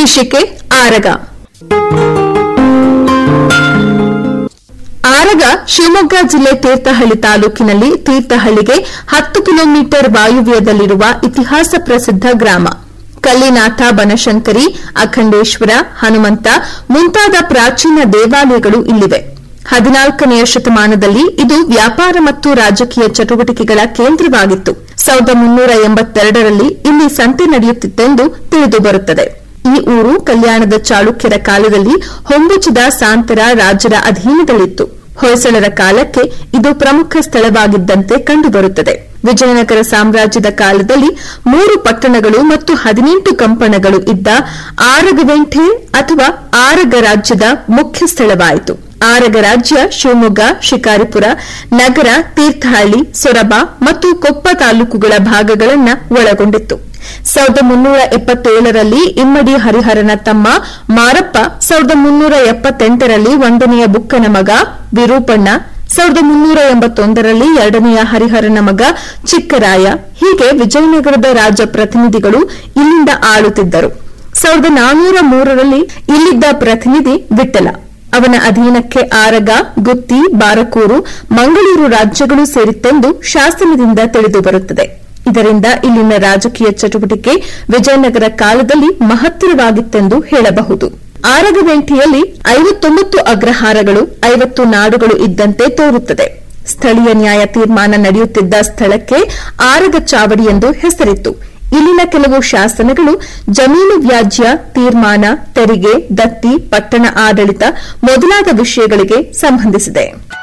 ಶೀರ್ಷಿಕೆ ಆರಗ ಆರಗ ಶಿವಮೊಗ್ಗ ಜಿಲ್ಲೆ ತೀರ್ಥಹಳ್ಳಿ ತಾಲೂಕಿನಲ್ಲಿ ತೀರ್ಥಹಳ್ಳಿಗೆ ಹತ್ತು ಕಿಲೋಮೀಟರ್ ವಾಯುವ್ಯದಲ್ಲಿರುವ ಇತಿಹಾಸ ಪ್ರಸಿದ್ಧ ಗ್ರಾಮ ಕಲ್ಲಿನಾಥ ಬನಶಂಕರಿ ಅಖಂಡೇಶ್ವರ ಹನುಮಂತ ಮುಂತಾದ ಪ್ರಾಚೀನ ದೇವಾಲಯಗಳು ಇಲ್ಲಿವೆ ಹದಿನಾಲ್ಕನೆಯ ಶತಮಾನದಲ್ಲಿ ಇದು ವ್ಯಾಪಾರ ಮತ್ತು ರಾಜಕೀಯ ಚಟುವಟಿಕೆಗಳ ಕೇಂದ್ರವಾಗಿತ್ತು ಸಾವಿರದ ಮುನ್ನೂರ ಎಂಬತ್ತೆರಡರಲ್ಲಿ ಇಲ್ಲಿ ಸಂತೆ ನಡೆಯುತ್ತಿತ್ತೆಂದು ತಿಳಿದುಬರುತ್ತದೆ ಈ ಊರು ಕಲ್ಯಾಣದ ಚಾಳುಕ್ಯರ ಕಾಲದಲ್ಲಿ ಹೊಂಬುಚಿದ ಸಾಂತರ ರಾಜರ ಅಧೀನದಲ್ಲಿತ್ತು ಹೊಯ್ಸಳರ ಕಾಲಕ್ಕೆ ಇದು ಪ್ರಮುಖ ಸ್ಥಳವಾಗಿದ್ದಂತೆ ಕಂಡುಬರುತ್ತದೆ ವಿಜಯನಗರ ಸಾಮ್ರಾಜ್ಯದ ಕಾಲದಲ್ಲಿ ಮೂರು ಪಟ್ಟಣಗಳು ಮತ್ತು ಹದಿನೆಂಟು ಕಂಪಣಗಳು ಇದ್ದ ಆರಗವೆಂಠೆ ಅಥವಾ ಆರಗ ರಾಜ್ಯದ ಮುಖ್ಯ ಸ್ಥಳವಾಯಿತು ಆರಗ ರಾಜ್ಯ ಶಿವಮೊಗ್ಗ ಶಿಕಾರಿಪುರ ನಗರ ತೀರ್ಥಹಳ್ಳಿ ಸೊರಬ ಮತ್ತು ಕೊಪ್ಪ ತಾಲೂಕುಗಳ ಭಾಗಗಳನ್ನು ಒಳಗೊಂಡಿತ್ತು ಸಾವಿರದ ಮುನ್ನೂರ ಎಪ್ಪತ್ತೇಳರಲ್ಲಿ ಇಮ್ಮಡಿ ಹರಿಹರನ ತಮ್ಮ ಮಾರಪ್ಪ ಸಾವಿರದ ಮುನ್ನೂರ ಎಪ್ಪತ್ತೆಂಟರಲ್ಲಿ ಒಂದನೆಯ ಬುಕ್ಕನ ಮಗ ವಿರೂಪಣ್ಣ ಸಾವಿರದ ಮುನ್ನೂರ ಎಂಬತ್ತೊಂದರಲ್ಲಿ ಎರಡನೆಯ ಹರಿಹರನ ಮಗ ಚಿಕ್ಕರಾಯ ಹೀಗೆ ವಿಜಯನಗರದ ರಾಜ ಪ್ರತಿನಿಧಿಗಳು ಇಲ್ಲಿಂದ ಆಳುತ್ತಿದ್ದರು ಸಾವಿರದ ನಾನ್ನೂರ ಮೂರರಲ್ಲಿ ಇಲ್ಲಿದ್ದ ಪ್ರತಿನಿಧಿ ವಿಠಲ ಅವನ ಅಧೀನಕ್ಕೆ ಆರಗ ಗುತ್ತಿ ಬಾರಕೂರು ಮಂಗಳೂರು ರಾಜ್ಯಗಳು ಸೇರಿತ್ತೆಂದು ಶಾಸನದಿಂದ ತಿಳಿದುಬರುತ್ತದೆ ಇದರಿಂದ ಇಲ್ಲಿನ ರಾಜಕೀಯ ಚಟುವಟಿಕೆ ವಿಜಯನಗರ ಕಾಲದಲ್ಲಿ ಮಹತ್ತರವಾಗಿತ್ತೆಂದು ಹೇಳಬಹುದು ಆರಗವೆಂಟಿಯಲ್ಲಿ ಐವತ್ತೊಂಬತ್ತು ಅಗ್ರಹಾರಗಳು ಐವತ್ತು ನಾಡುಗಳು ಇದ್ದಂತೆ ತೋರುತ್ತದೆ ಸ್ಥಳೀಯ ನ್ಯಾಯ ತೀರ್ಮಾನ ನಡೆಯುತ್ತಿದ್ದ ಸ್ಥಳಕ್ಕೆ ಆರಗ ಚಾವಡಿ ಎಂದು ಹೆಸರಿತ್ತು ಇಲ್ಲಿನ ಕೆಲವು ಶಾಸನಗಳು ಜಮೀನು ವ್ಯಾಜ್ಯ ತೀರ್ಮಾನ ತೆರಿಗೆ ದತ್ತಿ ಪಟ್ಟಣ ಆಡಳಿತ ಮೊದಲಾದ ವಿಷಯಗಳಿಗೆ ಸಂಬಂಧಿಸಿದೆ